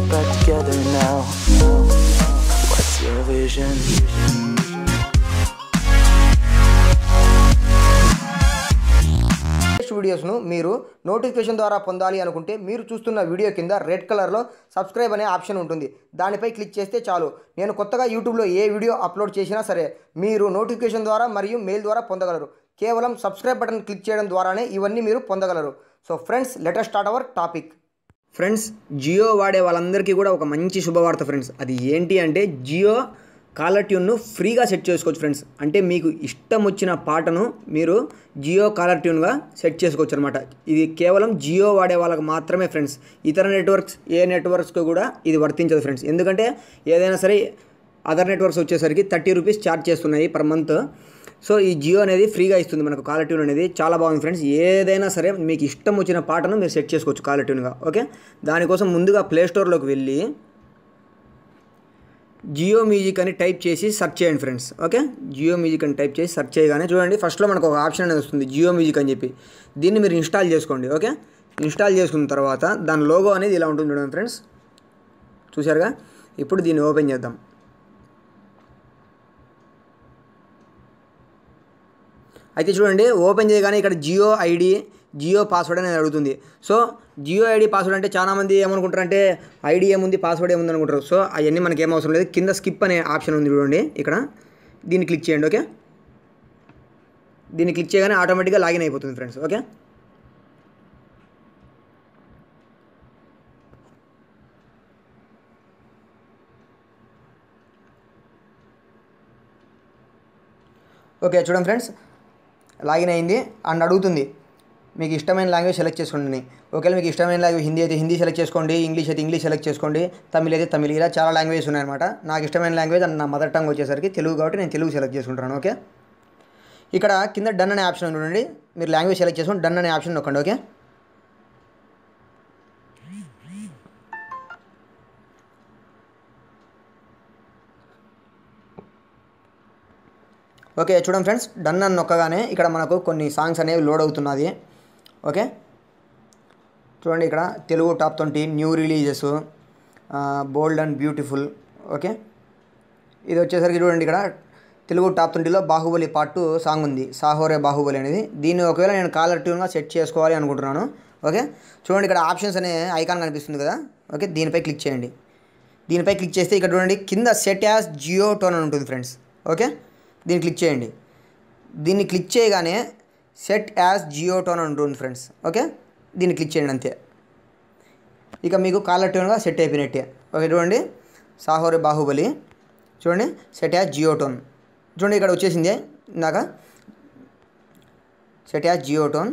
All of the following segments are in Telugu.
back together now. What's your vision? Latest వీడియోస్ను మీరు నోటిఫికేషన్ ద్వారా పొందాలి అనుకుంటే మీరు చూస్తున్న వీడియో కింద రెడ్ కలర్లో సబ్స్క్రైబ్ అనే ఆప్షన్ ఉంటుంది దానిపై క్లిక్ చేస్తే చాలు నేను కొత్తగా యూట్యూబ్లో ఏ వీడియో అప్లోడ్ చేసినా సరే మీరు నోటిఫికేషన్ ద్వారా మరియు మెయిల్ ద్వారా పొందగలరు కేవలం సబ్స్క్రైబ్ బటన్ క్లిక్ చేయడం ద్వారానే ఇవన్నీ మీరు పొందగలరు so friends letter start our topic friends Jio వాడే వాళ్ళందరికీ కూడా ఒక మంచి శుభవార్త ఫ్రెండ్స్ అది ఏంటి అంటే జియో కాలర్ ట్యూన్ను ఫ్రీగా సెట్ చేసుకోవచ్చు ఫ్రెండ్స్ అంటే మీకు ఇష్టం వచ్చిన పాటను మీరు జియో కాలర్ ట్యూన్గా సెట్ చేసుకోవచ్చు అనమాట ఇది కేవలం జియో వాడే వాళ్ళకి మాత్రమే ఫ్రెండ్స్ ఇతర నెట్వర్క్స్ ఏ నెట్వర్క్స్కి కూడా ఇది వర్తించదు ఫ్రెండ్స్ ఎందుకంటే ఏదైనా సరే అదర్ నెట్వర్క్స్ వచ్చేసరికి థర్టీ రూపీస్ ఛార్జ్ చేస్తున్నాయి పర్ మంత్ సో ఈ జియో అనేది ఫ్రీగా ఇస్తుంది మనకు కాలర్ ట్యూన్ అనేది చాలా బాగుంది ఫ్రెండ్స్ ఏదైనా సరే మీకు ఇష్టం వచ్చిన పాటను మీరు సెట్ చేసుకోవచ్చు కాలర్ ట్యూన్గా ఓకే దానికోసం ముందుగా ప్లే స్టోర్లోకి వెళ్ళి జియో మ్యూజిక్ అని టైప్ చేసి సెర్చ్ చేయండి ఫ్రెండ్స్ ఓకే జియో మ్యూజిక్ అని టైప్ చేసి సెర్చ్ చేయగానే చూడండి ఫస్ట్లో మనకు ఒక ఆప్షన్ అనేది వస్తుంది జియో మ్యూజిక్ అని చెప్పి దీన్ని మీరు ఇన్స్టాల్ చేసుకోండి ఓకే ఇన్స్టాల్ చేసుకున్న తర్వాత దాని లోగో అనేది ఇలా ఉంటుంది చూడండి ఫ్రెండ్స్ చూశారుగా ఇప్పుడు దీన్ని ఓపెన్ చేద్దాం అయితే చూడండి ఓపెన్ చేయగానే ఇక్కడ జియో ఐడి జియో పాస్వర్డ్ అనేది అడుగుతుంది సో జియో ఐడి పాస్వర్డ్ అంటే చాలామంది ఏమనుకుంటారంటే ఐడి ఏముంది పాస్వర్డ్ ఏముంది అనుకుంటారు సో అవన్నీ మనకి ఏం అవసరం లేదు కింద స్కిప్ అనే ఆప్షన్ ఉంది చూడండి ఇక్కడ దీన్ని క్లిక్ చేయండి ఓకే దీన్ని క్లిక్ చేయగానే ఆటోమేటిక్గా లాగిన్ అయిపోతుంది ఫ్రెండ్స్ ఓకే ఓకే చూడండి ఫ్రెండ్స్ లాగిన్ అయింది అండ్ అడుగుతుంది మీకు ఇష్టమైన లాంగ్వేజ్ సెలెక్ట్ చేసుకోండి ఒకవేళ మీకు ఇష్టమైన లాంగ్వేజ్ హిందీ అయితే హిందీ సెలెక్ట్ చేసుకోండి ఇంగ్లీష్ అయితే ఇంగ్లీష్ సెలెక్ట్ చేసుకోండి తమిళ్ అయితే తమిళ్ ఇలా చాలా లాంగ్వేజెస్ ఉన్నాయన్నమాట నాకు ఇష్టమైన లాంగ్వేజ్ అండ్ నా మదర్ టంగ్ వచ్చేసరికి తెలుగు కాబట్టి నేను తెలుగు సెలెక్ట్ చేసుకుంటాను ఓకే ఇక్కడ కింద డన్ అనే ఆప్షన్ ఉంది చూడండి మీరు లాంగ్వేజ్ సెలెక్ట్ చేసుకొని డన్ అనే ఆప్షన్ నొక్కండి ఓకే ఓకే చూడండి ఫ్రెండ్స్ డన్ అని నొక్కగానే ఇక్కడ మనకు కొన్ని సాంగ్స్ అనేవి లోడ్ అవుతున్నది ఓకే చూడండి ఇక్కడ Telugu top twenty new releases bold and beautiful okay ఇది వచ్చేసరికి చూడండి ఇక్కడ తెలుగు టాప్ ట్వంటీలో బాహుబలి పార్ట్ టూ సాంగ్ ఉంది సాహోరే బాహుబలి అనేది దీన్ని ఒకవేళ నేను కాలర్ ట్యూన్గా సెట్ చేసుకోవాలి అనుకుంటున్నాను ఓకే చూడండి ఇక్కడ ఆప్షన్స్ అనే ఐకాన్ కనిపిస్తుంది కదా ఓకే దీనిపై క్లిక్ చేయండి దీనిపై క్లిక్ చేస్తే ఇక్కడ చూడండి కింద సెట్ యాజ్ జియో టోన్ అని ఉంటుంది ఫ్రెండ్స్ ఓకే దీన్ని క్లిక్ చేయండి దీన్ని క్లిక్ చేయగానే సెట్ యాజ్ జియో టోన్ అని ఉంటుంది ఫ్రెండ్స్ ఓకే దీన్ని క్లిక్ చేయండి అంతే ఇక మీకు కాలర్ ట్యూన్గా సెట్ అయిపోయినట్టే ఓకే చూడండి సాహోరి బాహుబలి చూడండి సెట్ యాజ్ జియో టోన్ చూడండి ఇక్కడ వచ్చేసింది ఇందాక సెట్ యాజ్ జియో టోన్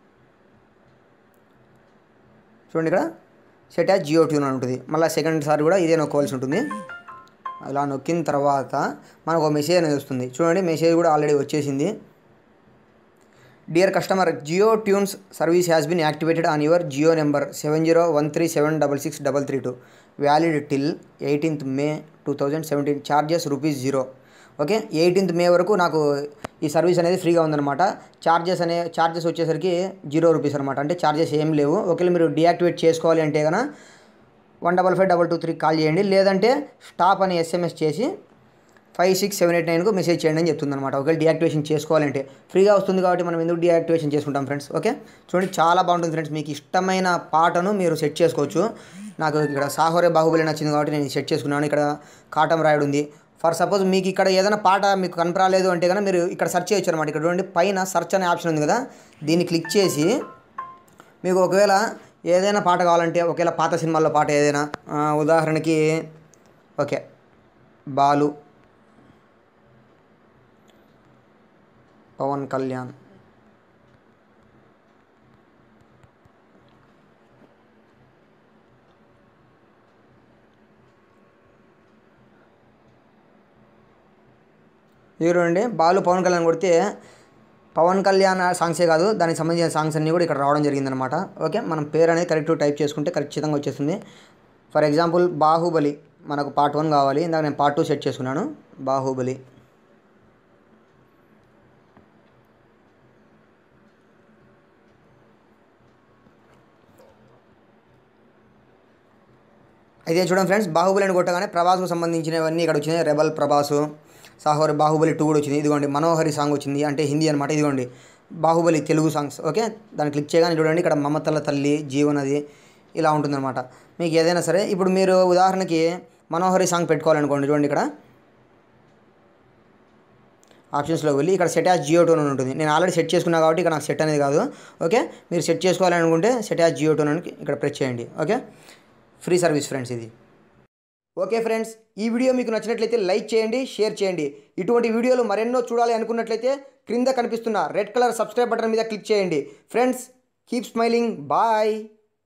చూడండి ఇక్కడ సెట్ యాజ్ జియో ట్యూన్ అని ఉంటుంది మళ్ళీ సెకండ్ సారి కూడా ఇదే నొక్కోవాల్సి ఉంటుంది అలా నొక్కిన తర్వాత మనకు ఒక మెసేజ్ అనేది వస్తుంది చూడండి మెసేజ్ కూడా ఆల్రెడీ వచ్చేసింది dear customer Jio tunes service has been activated on your Jio number seven zero one three seven double six double three two valid till eighteenth May two thousand seventeen charges rupees zero okay eighteenth May వరకు నాకు ఈ సర్వీస్ అనేది ఫ్రీగా ఉందన్నమాట ఛార్జెస్ అనే ఛార్జెస్ వచ్చేసరికి జీరో రూపీస్ అనమాట అంటే ఛార్జెస్ ఏం లేవు ఒకవేళ మీరు డియాక్టివేట్ చేసుకోవాలి అంటే కనుక one double five double two three call చేయండి లేదంటే స్టాప్ అని ఎస్ఎంఎస్ చేసి ఫైవ్ సిక్స్ సెవెన్ ఎయిట్ నైన్కు మెసేజ్ చేయండి అని చెప్తుంది అనమాట ఒకవేళ డియాక్టివేషన్ చేసుకోవాలంటే ఫ్రీగా వస్తుంది కాబట్టి మనం ఎందుకు డియాక్టివేషన్ చేసుకుంటాం ఫ్రెండ్స్ ఓకే చూడండి చాలా బాగుంటుంది ఫ్రెండ్స్ మీకు ఇష్టమైన పాటను మీరు సెట్ చేసుకోవచ్చు నాకు ఇక్కడ సాహోరే బాహుబలి నచ్చింది కాబట్టి నేను సెట్ చేసుకున్నాను ఇక్కడ కాటం రాయుడు ఉంది ఫర్ సపోజ్ మీకు ఇక్కడ ఏదైనా పాట మీకు కనపరాలేదు అంటే కనుక మీరు ఇక్కడ సెర్చ్ చేయొచ్చు అనమాట ఇక్కడ చూడండి పైన సెర్చ్ అనే ఆప్షన్ ఉంది కదా దీన్ని క్లిక్ చేసి మీకు ఒకవేళ ఏదైనా పాట కావాలంటే ఒకవేళ పాత సినిమాల్లో పాట ఏదైనా ఆ, ఉదాహరణకి ఓకే బాలు పవన్ కళ్యాణ్ చూడండి బాలు పవన్ కళ్యాణ్ కొడితే పవన్ కళ్యాణ్ సాంగ్సే కాదు దానికి సంబంధించిన సాంగ్స్ అన్నీ కూడా ఇక్కడ రావడం జరిగిందనమాట ఓకే మనం పేరు అనేది కరెక్ట్ టైప్ చేసుకుంటే ఖచ్చితంగా వచ్చేస్తుంది ఫర్ ఎగ్జాంపుల్ బాహుబలి మనకు పార్ట్ వన్ కావాలి ఇందాక నేను పార్ట్ టూ సెట్ చేసుకున్నాను బాహుబలి అయితే చూడండి ఫ్రెండ్స్ బాహుబలిని కొట్టగానే ప్రభాస్కు సంబంధించినవన్నీ ఇక్కడ వచ్చినాయి రెబల్ ప్రభాసు సాహోరి బాహుబలి టూ కూడా వచ్చింది ఇదిగోండి మనోహరి సాంగ్ వచ్చింది అంటే హిందీ అనమాట ఇదిగోండి బాహుబలి తెలుగు సాంగ్స్ ఓకే దాన్ని క్లిక్ చేయగానే చూడండి ఇక్కడ మమతల తల్లి జీవనది ఇలా ఉంటుందన్నమాట మీకు ఏదైనా సరే ఇప్పుడు మీరు ఉదాహరణకి మనోహరి సాంగ్ పెట్టుకోవాలనుకోండి చూడండి ఇక్కడ ఆప్షన్స్లో వెళ్ళి ఇక్కడ సెట్ యాజ్ జియో టోన్ అని ఉంటుంది నేను ఆల్రెడీ సెట్ చేసుకున్నా కాబట్టి ఇక్కడ నాకు సెట్ అనేది కాదు ఓకే మీరు సెట్ చేసుకోవాలనుకుంటే సెట్ యాజ్ జియో టోన్ అని ఇక్కడ ప్రెస్ చేయండి ఓకే ఫ్రీ సర్వీస్ ఫ్రెండ్స్ ఇది ఓకే ఫ్రెండ్స్ ఈ వీడియో మీకు నచ్చినట్లయితే లైక్ చేయండి షేర్ చేయండి ఇటువంటి వీడియోలు మరెన్నో చూడాలి అనుకున్నట్లయితే క్రింద కనిపిస్తున్న రెడ్ కలర్ సబ్స్క్రైబ్ బటన్ మీద క్లిక్ చేయండి ఫ్రెండ్స్ కీప్ స్మైలింగ్ బాయ్